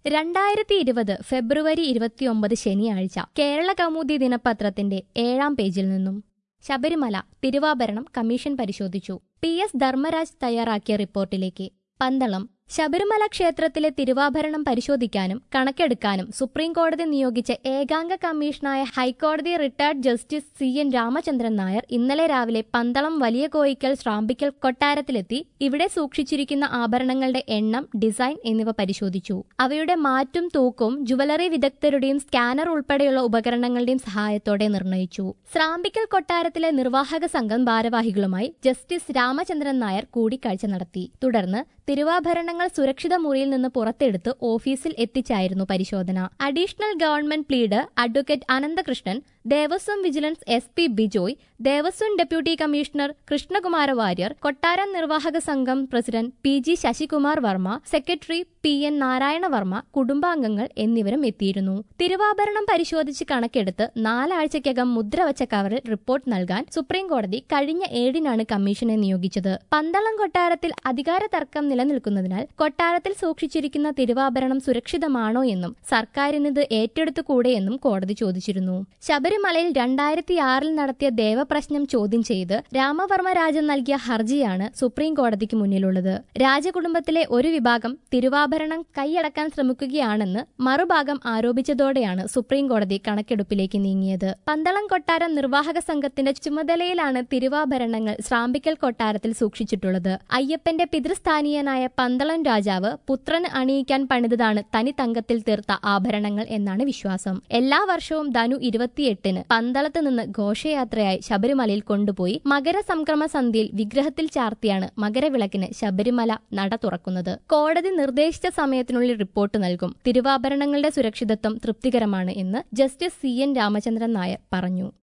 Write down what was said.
രണ്ടായിരത്തി ഇരുപത് ഫെബ്രുവരി ഇരുപത്തിയൊമ്പത് ശനിയാഴ്ച കേരള കൗമുദി ദിനപത്രത്തിന്റെ ഏഴാം പേജിൽ നിന്നും ശബരിമല തിരുവാഭരണം കമ്മീഷൻ പരിശോധിച്ചു ടി എസ് ധർമ്മരാജ് തയ്യാറാക്കിയ റിപ്പോർട്ടിലേക്ക് പന്തളം ശബരിമല ക്ഷേത്രത്തിലെ തിരുവാഭരണം പരിശോധിക്കാനും കണക്കെടുക്കാനും സുപ്രീം കോടതി നിയോഗിച്ച ഏകാംഗ കമ്മീഷനായ ഹൈക്കോടതി retired justice C N Ramachandran Nair ഇന്നലെ രാവിലെ പന്തളം വലിയ കോയിക്കൽ ശ്രാമ്പിക്കൽ കൊട്ടാരത്തിലെത്തി ഇവിടെ സൂക്ഷിച്ചിരിക്കുന്ന ആഭരണങ്ങളുടെ എണ്ണം ഡിസൈൻ എന്നിവ പരിശോധിച്ചു അവയുടെ മാറ്റും തൂക്കവും ജുവലറി വിദഗ്ധരുടെയും സ്കാനർ ഉൾപ്പെടെയുള്ള ഉപകരണങ്ങളുടെയും സഹായത്തോടെ നിർണയിച്ചു ശ്രാമ്പിക്കൽ കൊട്ടാരത്തിലെ നിർവാഹക സംഘം ഭാരവാഹികളുമായി ജസ്റ്റിസ് രാമചന്ദ്രൻ നായർ കൂടിക്കാഴ്ച നടത്തി തുടർന്ന് തിരുവാഭരണങ്ങൾ സുരക്ഷിത മുറിയിൽ നിന്ന് പുറത്തെടുത്ത് ഓഫീസിൽ എത്തിച്ചായിരുന്നു പരിശോധന additional government pleader advocate Ananthakrishnan Devaswom vigilance S P Bijoy Devaswom deputy commissioner Krishnakumara Warrier കൊട്ടാരം നിർവാഹക സംഘം president P G Sasikumar Varma secretary P N Narayana Varma കുടുംബാംഗങ്ങൾ എന്നിവരും എത്തിയിരുന്നു തിരുവാഭരണം പരിശോധിച്ച് കണക്കെടുത്ത് നാലാഴ്ചയ്ക്കകം മുദ്രവച്ച കവറിൽ റിപ്പോർട്ട് നൽകാൻ സുപ്രീം കോടതി കഴിഞ്ഞ ഏഴിനാണ് കമ്മീഷനെ നിയോഗിച്ചത് പന്തളം കൊട്ടാരത്തിൽ അധികാര തർക്കം നിലനിൽക്കുന്നതിനാൽ കൊട്ടാരത്തിൽ സൂക്ഷിച്ചിരിക്കുന്ന തിരുവാഭരണം സുരക്ഷിതമാണോ എന്നും സർക്കാരിനിത് ഏറ്റെടുത്തുകൂടെ എന്നും കോടതി ചോദിച്ചിരുന്നു ശബരിമലയിൽ രണ്ടായിരത്തി ആറിൽ നടത്തിയ ദേവപ്രശ്നം ചോദ്യം ചെയ്ത് രാമവർമ്മ രാജൻ നൽകിയ ഹർജിയാണ് സുപ്രീം കോടതിക്ക് മുന്നിലുള്ളത് രാജകുടുംബത്തിലെ ഒരു വിഭാഗം തിരുവാഭരണം കൈയടക്കാൻ ശ്രമിക്കുകയാണെന്ന് മറുഭാഗം ആരോപിച്ചതോടെയാണ് സുപ്രീം കോടതി കണക്കെടുപ്പിലേക്ക് നീങ്ങിയത് പന്തളം കൊട്ടാരം നിർവാഹക സംഘത്തിന്റെ ചുമതലയിലാണ് തിരുവാഭരണങ്ങൾ ശ്രാമ്പിക്കൽ കൊട്ടാരത്തിൽ സൂക്ഷിച്ചിട്ടുള്ളത് അയ്യപ്പന്റെ പിതൃസ്ഥാനീയനായ പന്തളം രാജാവ് പുത്രന് അണിയിക്കാൻ പണിതതാണ് തനി തങ്കത്തിൽ തീർത്ത ആഭരണങ്ങൾ എന്നാണ് വിശ്വാസം എല്ലാ വർഷവും ധനു ഇരുപത്തിയെട്ടിന് പന്തളത്ത് നിന്ന് ഘോഷയാത്രയായി ശബരിമലയിൽ കൊണ്ടുപോയി മകരസംക്രമ സന്ധ്യയിൽ വിഗ്രഹത്തിൽ ചാർത്തിയാണ് മകരവിളക്കിന് ശബരിമല നട തുറക്കുന്നത് കോടതി നിർദ്ദേശിച്ച സമയത്തിനുള്ളിൽ റിപ്പോർട്ട് നൽകും തിരുവാഭരണങ്ങളുടെ സുരക്ഷിതത്വം തൃപ്തികരമാണ് എന്ന് justice C N Ramachandran Nair പറഞ്ഞു